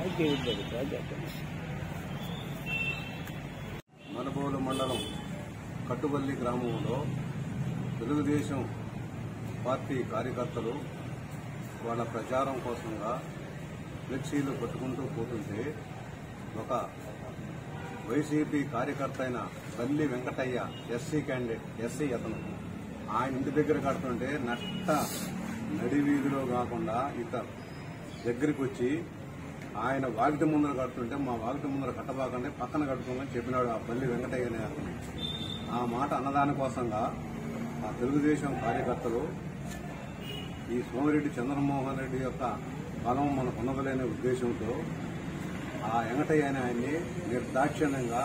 ఎవరికి ఏది జరుగుతుందో చెప్పండి మనబోలు మండలం కట్టుబల్లి గ్రామంలో తెలుగుదేశం పార్టీ కార్యకర్తలు వాళ్ళ ప్రచారం కోసంగా ఫ్లెక్సీలు పట్టుకుంటూ పోతుంటే ఒక వైసీపీ కార్యకర్త అయిన బల్లి వెంకటయ్య ఎస్సీ క్యాండిడేట్ ఎస్సీ అతను ఆయన ఇంటి దగ్గర కడుతుంటే నట్ట నడి వీధిలో కాకుండా ఇత దగ్గరికి వచ్చి ఆయన వాగిటి ముందర కడుతుంటే మా వాగిటి ముందర కట్టబాకండి పక్కన కట్టుకోమని చెప్పినాడు ఆ బల్లి వెంకటయ్య అనే అతను ఆ మాట అన్నదాని కోసంగా ఆ తెలుగుదేశం కార్యకర్తలు ఈ సోమిరెడ్డి చంద్రమోహన్ రెడ్డి యొక్క బలం మనకు ఉన్నదలేని ఉద్దేశంతో ఆ వెంకటయ్య అనే ఆయన్ని నిర్దాక్షిణ్యంగా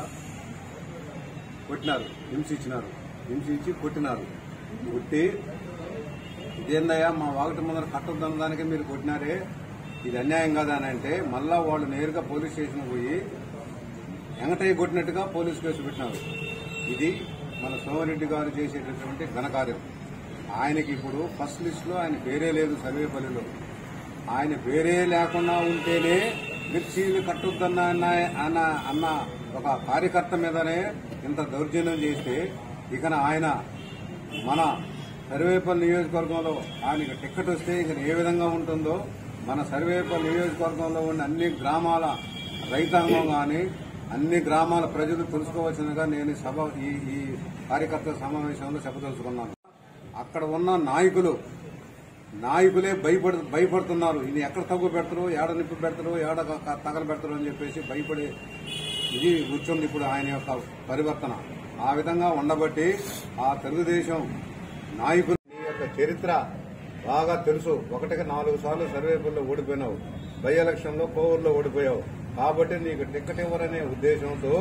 కొట్టినారు హింసించినారు హింసించి కొట్టినారు కొట్టి ఇదేందయ్యా మా వాగటి ముందర కట్టొద్దన్న దానికే మీరు కొట్టినారే ఇది అన్యాయం కాదా అని అంటే మళ్ళా వాళ్ళు నేరుగా పోలీస్ స్టేషన్ పోయి వెంకటయ్య కొట్టినట్టుగా పోలీస్ కేసు పెట్టినారు ఇది మన సోమరెడ్డి గారు చేసేటటువంటి ఘనకార్యం ఆయనకి ఇప్పుడు ఫస్ట్ లిస్ట్ లో ఆయన పేరే లేదు సర్వేపల్లిలో ఆయన పేరే లేకుండా ఉంటేనే మిర్చీలు కట్టొద్దన్న అన్న- అన్న అన్న ఒక కార్యకర్త మీదనే ఇంత దౌర్జన్యం చేస్తే ఇకన ఆయన మన సర్వేపల్లి నియోజకవర్గంలో ఆయనకి టిక్కెట్ వస్తే ఇక ఏ విధంగా ఉంటుందో మన సర్వేపల్లి నియోజకవర్గంలో ఉన్న అన్ని గ్రామాల రైతాంగం కానీ అన్ని గ్రామాల ప్రజలు తెలుసుకోవాల్సిందిగా నేను ఈ సభ ఈ ఈ కార్యకర్తల సమావేశంలో చెప్పదలుచుకున్నాను అక్కడ ఉన్న నాయకులు నాయకులే భయపడు భయపడుతున్నారు ఇది ఎక్కడ తగ్గు పెడతారు ఏడ నిప్పు పెడతారు ఏడ క- తగల పెడతారు అని చెప్పేసి భయపడి ఇది కూర్చుంది ఇప్పుడు ఆయన యొక్క పరివర్తన ఆ విధంగా ఉండబట్టి ఆ తెలుగుదేశం నాయకుల యొక్క చరిత్ర బాగా తెలుసు ఒకటికి నాలుగు సార్లు సర్వేపుల్లో ఓడిపోయినావు బై ఎలక్షన్ లో కోవూరులో ఓడిపోయావు కాబట్టి నీకు టిక్కెట్ ఇవ్వరనే ఉద్దేశంతో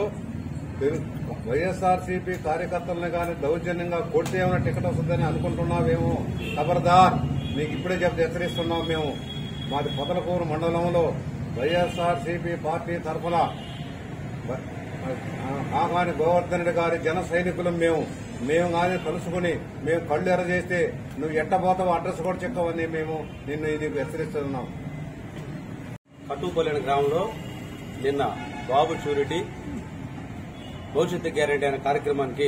వైఎస్ఆర్సీపీ కార్యకర్తలను కానీ దౌర్జన్యంగా కొడితే ఏమైనా టికెట్ వస్తుందని అనుకుంటున్నావేమో ఖబర్దార్ నీకు ఇప్పుడే చెప్తే హెచ్చరిస్తున్నాం మేము మాది పొదలకూరు మండలంలో వైఎస్ఆర్సీపీ పార్టీ తరఫున కాకాని గోవర్ధన్ రెడ్డి గారి జన సైనికులం మేము మేము కానీ కలుసుకుని మేము కళ్ళు ఎర్ర చేస్తే నువ్వు ఎట్టబోతావు అడ్రస్ కూడా చెక్కవని మేము నిన్ను ఇది హెచ్చరిస్తున్నాం కట్టుపల్లి అనే గ్రామంలో నిన్న బాబు షూరిటీ భవిష్యత్తు గ్యారెంటీ అనే కార్యక్రమానికి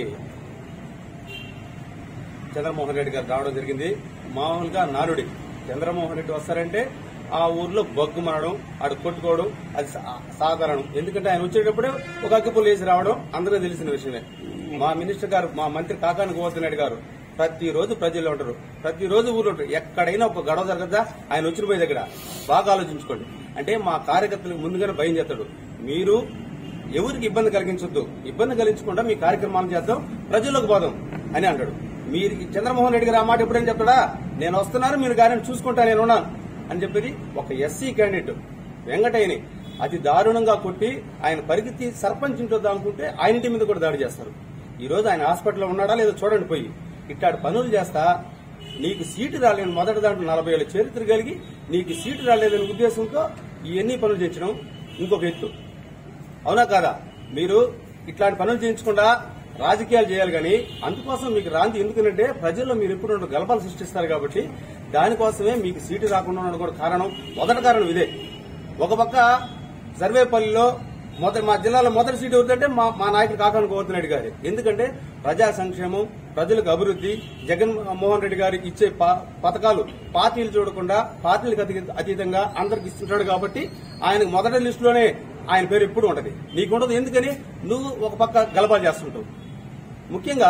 చంద్రమోహన్ రెడ్డి గారు రావడం జరిగింది మామూలుగా నానుడి చంద్రమోహన్ రెడ్డి వస్తారంటే ఆ ఊర్లో బొగ్గు మారడం ఆడు కొట్టుకోవడం అది సా- సాధారణం ఎందుకంటే ఆయన వచ్చేటప్పుడే ఒక అగ్గిపుల్లు వేసి రావడం అందరూ తెలిసిన విషయమే మా మినిస్టర్ గారు మా మంత్రి కాకాని గోవర్ధన్ రెడ్డి గారు ప్రతిరోజు ప్రజల్లో ఉంటారు ప్రతిరోజు ఊర్లో ఉంటారు ఎక్కడైనా ఒక గొడవ జరగదా ఆయన వచ్చిన పోయే దగ్గర బాగా ఆలోచించుకోండి అంటే మా కార్యకర్తలకు ముందుగానే భయం చేస్తాడు మీరు ఎవరికి ఇబ్బంది కలిగించొద్దు ఇబ్బంది కలిగించకుండా మీ కార్యక్రమాలు చేద్దాం ప్రజల్లోకి పోదాం అని అంటాడు మీరు చంద్రమోహన్ రెడ్డి గారు ఆ మాట ఎప్పుడైనా చెప్తాడా నేను వస్తున్నాను మీరు గారిని చూసుకుంటా నేను ఉన్నాను అని చెప్పేది ఒక ఎస్సీ క్యాండిడేట్ వెంకటయ్యని అతి దారుణంగా కొట్టి ఆయన పరిగెత్తి సర్పంచ్ ఇంటొద్దాం అనుకుంటే ఆయన ఇంటి మీద కూడా దాడి చేస్తారు ఈ రోజు ఆయన హాస్పిటల్లో ఉన్నాడా లేదో చూడండి పోయి ఇట్లాంటి పనులు చేస్తా నీకు సీటు రాలేని మొదటి దాంట్లో నలభై ఏళ్ళ చరిత్ర కలిగి నీకు సీటు రాలేదనే ఉద్దేశంతో ఈ ఎన్ని పనులు చేయించడం ఇంకొక ఎత్తు అవునా కాదా మీరు ఇట్లాంటి పనులు చేయించకుండా రాజకీయాలు చేయాలి కానీ అందుకోసం మీకు రాంతి ఎందుకంటే ప్రజల్లో మీరు ఎప్పుడు ఉండరు గలపాలు సృష్టిస్తారు కాబట్టి దానికోసమే మీకు సీటు రాకుండా ఉండడం కూడా కారణం మొదటి కారణం ఇదే ఒక పక్క సర్వేపల్లిలో మొదటి మా జిల్లాలో మొదటి సీటు ఎవరిదంటే మా మా నాయకుడు కాకాని గోవర్ధన్ రెడ్డి గారి ఎందుకంటే ప్రజా సంక్షేమం ప్రజలకు అభివృద్ధి జగన్ మోహన్ రెడ్డి గారు ఇచ్చే ప- పథకాలు పార్టీలు చూడకుండా పార్టీలకు అతి- అతీతంగా అందరికి ఇస్తుంటాడు కాబట్టి ఆయనకు మొదటి లిస్టులోనే ఆయన పేరు ఎప్పుడు ఉంటది నీకుండదు ఎందుకని నువ్వు ఒక పక్క గలబా చేస్తుంటావు ముఖ్యంగా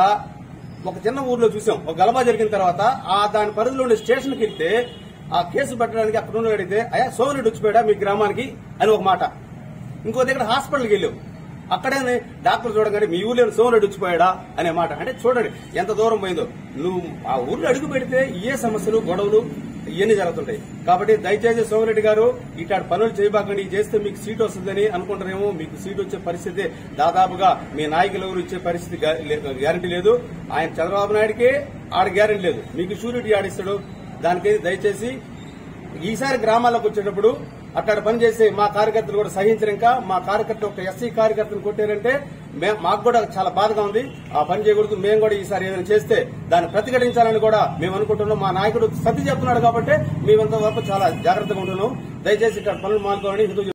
ఒక చిన్న ఊర్లో చూసాం ఒక గలబా జరిగిన తర్వాత ఆ దాని పరిధిలో ఉండే స్టేషన్కి వెళ్తే ఆ కేసు పెట్టడానికి అక్కడ ఉన్న అడిగితే అయ్యా సోమరెడ్డి వచ్చిపోయాడా మీ గ్రామానికి అని ఒక మాట ఇంకో దగ్గర హాస్పిటల్కి వెళ్ళాం అక్కడే డాక్టర్ చూడగానే మీ ఊర్లో సోమరెడ్డి వచ్చిపోయాడా అనే మాట అంటే చూడండి ఎంత దూరం పోయిందో నువ్వు ఆ ఊర్లో అడుగు పెడితే ఏ సమస్యలు గొడవలు ఇవన్నీ జరుగుతుంటాయి కాబట్టి దయచేసి సోమరెడ్డి గారు ఇట్లాంటి పనులు చేయబాకండి ఇది చేస్తే మీకు సీట్ వస్తుందని అనుకుంటారేమో మీకు సీట్ వచ్చే పరిస్థితి దాదాపుగా మీ నాయకులు ఎవరు ఇచ్చే పరిస్థితి గ్యారంటీ లేదు ఆయన చంద్రబాబు నాయుడికే ఆడ గ్యారంటీ లేదు మీకు షూరిటీ ఆడిస్తాడు దానికైతే దయచేసి ఈసారి గ్రామాలకు వచ్చేటప్పుడు అక్కడ పనిచేసే మా కార్యకర్తలు కూడా సహించరు ఇంకా మా కార్యకర్త ఒక ఎస్సీ కార్యకర్తను కొట్టారంటే మే- మాకు కూడా చాలా బాధగా ఉంది ఆ పని చేయకూడదు మేము కూడా ఈసారి ఏదైనా చేస్తే దాన్ని ప్రతిఘటించాలని కూడా మేము అనుకుంటున్నాం మా నాయకుడు సర్ది చెప్తున్నాడు కాబట్టి మేమంతా వరకు చాలా జాగ్రత్తగా ఉంటున్నాం దయచేసి ఇక్కడ పనులు మానుకోవాలని హితవు